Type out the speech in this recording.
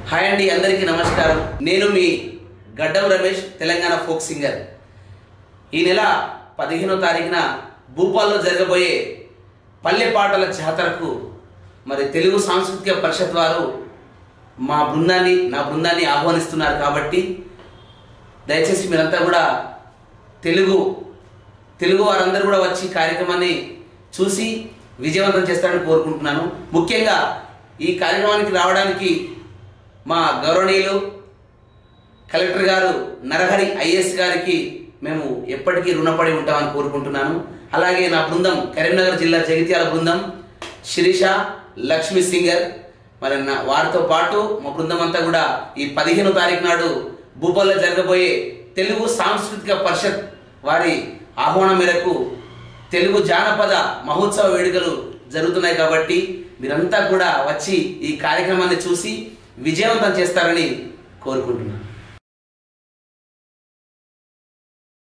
hi అండి అందరికీ నమస్కారం నేను మీ గడ్డం రమేష్ తెలంగాణ ఫోక్ సింగర్ ఈ నెల పదిహేనో తారీఖున భూపాల్లో జరగబోయే పల్లె పాటల జాతరకు మరి తెలుగు సాంస్కృతిక పరిషత్ వారు మా బృందాన్ని నా బృందాన్ని ఆహ్వానిస్తున్నారు కాబట్టి దయచేసి మీరంతా కూడా తెలుగు తెలుగు వారందరూ కూడా వచ్చి ఈ కార్యక్రమాన్ని చూసి విజయవంతం చేస్తారని కోరుకుంటున్నాను ముఖ్యంగా ఈ కార్యక్రమానికి రావడానికి మా గౌరవనీయులు కలెక్టర్ గారు నరహరి ఐఏఎస్ గారికి మేము ఎప్పటికీ రుణపడి ఉంటామని కోరుకుంటున్నాను అలాగే నా బృందం కరీంనగర్ జిల్లా జగిత్యాల బృందం శిరీష లక్ష్మీ సింగర్ మరి నా వారితో పాటు మా బృందం అంతా కూడా ఈ పదిహేనో తారీఖు నాడు భూపాల్లో జరగబోయే తెలుగు సాంస్కృతిక పరిషత్ వారి ఆహ్వానం మేరకు తెలుగు జానపద మహోత్సవ వేడుకలు జరుగుతున్నాయి కాబట్టి మీరంతా కూడా వచ్చి ఈ కార్యక్రమాన్ని చూసి విజయవంతం చేస్తారని కోరుకుంటున్నాను